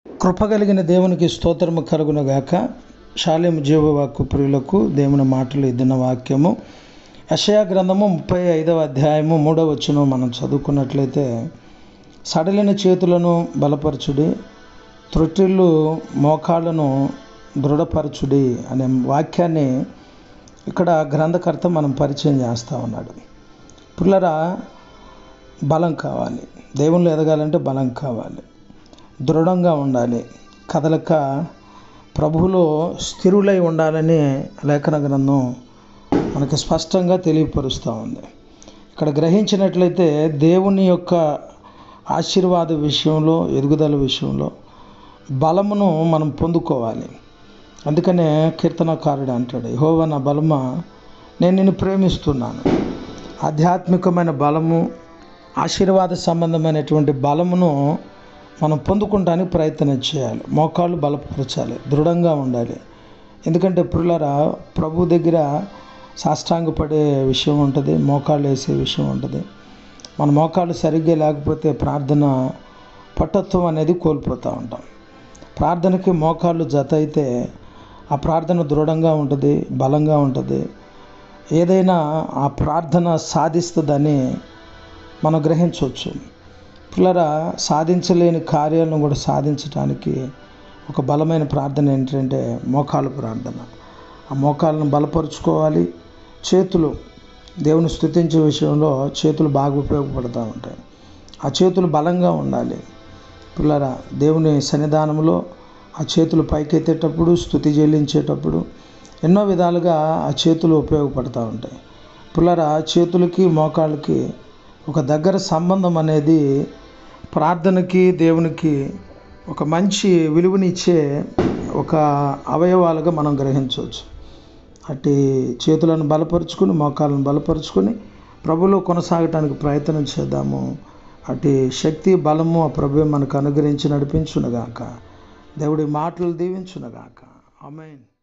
కృప కలిగిన దేవునికి స్తోత్రము కలుగునగాక శాలేము జీవవాక్కు ప్రియులకు దేవుని మాటలు ఇద్దిన వాక్యము యషయా గ్రంథము ముప్పై ఐదవ అధ్యాయము మూడవ వచనం మనం చదువుకున్నట్లయితే సడలిన చేతులను బలపరచుడి త్రొట్టిల్లు మోకాళ్ళను దృఢపరచుడి అనే వాక్యాన్ని ఇక్కడ గ్రంథకర్త మనం పరిచయం చేస్తూ ఉన్నాడు పిల్లరా బలం కావాలి దేవుళ్ళు ఎదగాలంటే బలం కావాలి దృఢంగా ఉండాలి కదలక ప్రభువులో స్థిరులై ఉండాలని లేఖన గ్రంథం మనకి స్పష్టంగా తెలియపరుస్తూ ఉంది ఇక్కడ గ్రహించినట్లయితే దేవుని యొక్క ఆశీర్వాద విషయంలో ఎదుగుదల విషయంలో బలమును మనం పొందుకోవాలి అందుకనే కీర్తనకారుడు అంటాడు యెహోవా నా బలమా నేను నిన్ను ప్రేమిస్తున్నాను ఆధ్యాత్మికమైన బలము ఆశీర్వాద సంబంధమైనటువంటి బలమును మనం పొందుకుంటానికి ప్రయత్నం చేయాలి మోకాళ్ళు బలపరచాలి దృఢంగా ఉండాలి ఎందుకంటే పురులరా ప్రభు దగ్గర సాష్టాంగపడే విషయం ఉంటుంది మోకాళ్ళు వేసే విషయం ఉంటుంది మన మోకాళ్ళు సరిగ్గా లేకపోతే ప్రార్థన పట్టత్వం అనేది కోల్పోతూ ఉంటాం ప్రార్థనకి మోకాళ్ళు జత అయితే ఆ ప్రార్థన దృఢంగా ఉంటుంది బలంగా ఉంటుంది ఏదైనా ఆ ప్రార్థన సాధిస్తుందని మనం గ్రహించవచ్చు పిల్లరా సాధించలేని కార్యాలను కూడా సాధించడానికి ఒక బలమైన ప్రార్థన ఏంటంటే మోకాలు ప్రార్థన ఆ మోకాలను బలపరుచుకోవాలి చేతులు దేవుని స్థుతించే విషయంలో చేతులు బాగా ఉపయోగపడుతూ ఉంటాయి ఆ చేతులు బలంగా ఉండాలి పిల్లరా దేవుని సన్నిధానంలో ఆ చేతులు పైకెత్తేటప్పుడు స్థుతి చెల్లించేటప్పుడు ఎన్నో విధాలుగా ఆ చేతులు ఉపయోగపడుతూ ఉంటాయి పిల్లరా చేతులకి మోకాళ్ళకి ఒక దగ్గర సంబంధం అనేది ప్రార్థనకి దేవునికి ఒక మంచి విలువనిచ్చే ఒక అవయవాలుగా మనం గ్రహించవచ్చు అట్టి చేతులను బలపరుచుకుని మోకాలను బలపరుచుకొని ప్రభులో కొనసాగటానికి ప్రయత్నం చేద్దాము అటు శక్తి బలము ఆ ప్రభు మనకు అనుగ్రహించి నడిపించునుగాక దేవుడి మాటలు దీవించునుగాక ఆమెన్